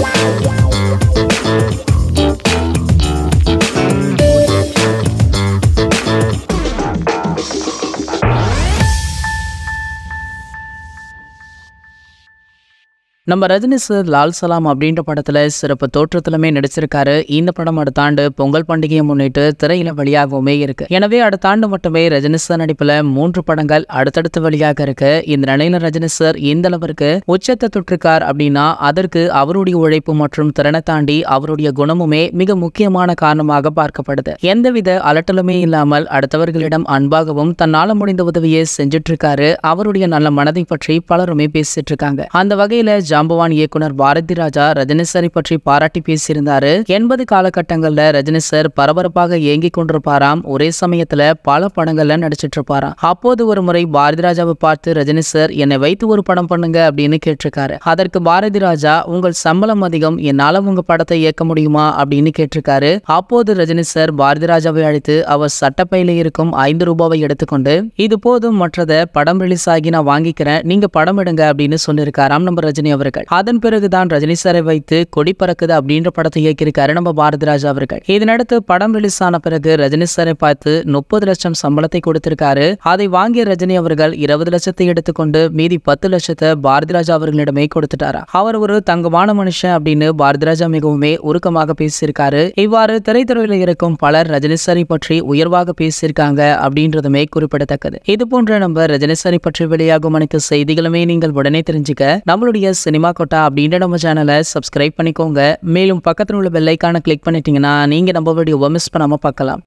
நம்ம ரஜினி சார் லால் சலாம் அப்படின்ற படத்துல சிறப்பு தோற்றத்திலுமே நடிச்சிருக்காரு இந்த படம் அடுத்த ஆண்டு பொங்கல் பண்டிகையை முன்னிட்டு திரையில வெளியாகவுமே இருக்கு எனவே அடுத்த ஆண்டு மட்டுமே ரஜினி சார் நடிப்புல மூன்று படங்கள் அடுத்தடுத்து வெளியாக இருக்கு இந்த நிலையில ரஜினி சார் இந்த அளவிற்கு உச்சத்தை தொற்றிருக்கார் அப்படின்னா அதற்கு அவருடைய உழைப்பு மற்றும் திறனை தாண்டி அவருடைய குணமுமே மிக முக்கியமான காரணமாக பார்க்கப்படுது எந்தவித அலட்டலுமே இல்லாமல் அடுத்தவர்களிடம் அன்பாகவும் தன்னால முடிந்த உதவியை செஞ்சுட்டு இருக்காரு அவருடைய நல்ல மனதை பற்றி பலருமே பேசிட்டு இருக்காங்க அந்த வகையில ஜாம்பவான் இயக்குனர் பாரதி ராஜா ரஜினி சாரை பற்றி பாராட்டி பேசியிருந்தாரு எண்பது காலகட்டங்கள்ல ரஜினி சார் பரபரப்பாக இயங்கிக் கொண்டிருப்பாராம் ஒரே சமயத்துல பல படங்கள்ல நடிச்சிட்டு இருப்பாராம் அப்போது ஒரு முறை பாரதி ராஜாவை பார்த்து ரஜினி சார் என்னை வைத்து ஒரு படம் பண்ணுங்க அப்படின்னு கேட்டிருக்காரு அதற்கு பாரதி ராஜா உங்கள் சம்பளம் அதிகம் என்னால உங்க படத்தை இயக்க முடியுமா அப்படின்னு கேட்டிருக்காரு அப்போது ரஜினி சார் பாரதி ராஜாவை அழைத்து அவர் சட்டப்பையில இருக்கும் ஐந்து ரூபாவை எடுத்துக்கொண்டு இது போதும் மற்றதை படம் ரிலீஸ் ஆகி நான் வாங்கிக்கிறேன் நீங்க படம் எடுங்க அப்படின்னு சொல்லியிருக்காராம் நம்ம ரஜினி அவர்கள் அதன் பிறகுதான் ரஜினி சாரை வைத்து கொடி பறக்குது அப்படின்ற படத்தை இயக்கியிருக்காரு நம்ம பாரதி ராஜா அவர்கள் இதனடுத்து படம் ரிலீஸ் ஆன பிறகு ரஜினி சாரை பார்த்து முப்பது லட்சம் சம்பளத்தை கொடுத்திருக்காரு அதை வாங்கிய ரஜினி அவர்கள் இருபது லட்சத்தை எடுத்துக்கொண்டு மீதி பத்து லட்சத்தை பாரதி ராஜா அவர்களிடமே கொடுத்துட்டாரா அவர் ஒரு தங்கமான மனுஷன் அப்படின்னு பாரதி ராஜா மிகவுமே உருக்கமாக பேசியிருக்காரு இவ்வாறு திரைத்துறையில் இருக்கும் பலர் ரஜினி சாரை பற்றி உயர்வாக பேசியிருக்காங்க அப்படின்றதுமே குறிப்பிடத்தக்கது இது போன்ற நம்ம ரஜினி சாரை பற்றி வெளியாகும் அனைத்து செய்திகளுமே நீங்கள் உடனே தெரிஞ்சுக்க நம்மளுடைய சினிமா கொட்டா அப்படின்ற நம்ம சேனலை சப்ஸ்கிரைப் பண்ணிக்கோங்க மேலும் பக்கத்தில் உள்ள பெல்லைக்கான கிளிக் பண்ணிட்டீங்கன்னா நீங்க நம்ம வீடியோவை மிஸ் பண்ணாம பார்க்கலாம்